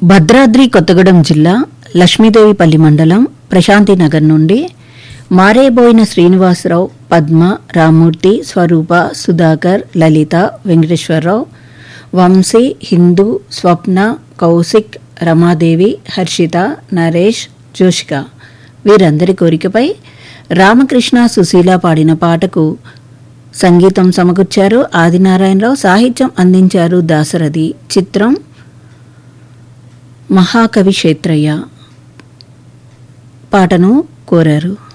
భద్రాద్రి కొత్తగూడెం జిల్లా లక్ష్మీదేవిపల్లి మండలం ప్రశాంతినగర్ నుండి మారేబోయిన శ్రీనివాసరావు పద్మ రామ్మూర్తి స్వరూప సుధాకర్ లలిత వెంకటేశ్వరరావు వంశీ హిందూ స్వప్న కౌశిక్ రమాదేవి హర్షిత నరేష్ జోషిక వీరందరి కోరికపై రామకృష్ణ సుశీల పాడిన పాటకు సంగీతం సమకూర్చారు ఆదినారాయణరావు సాహిత్యం అందించారు దాసరథి చిత్రం మహాకవి క్షేత్రయ్య పాటను కోరారు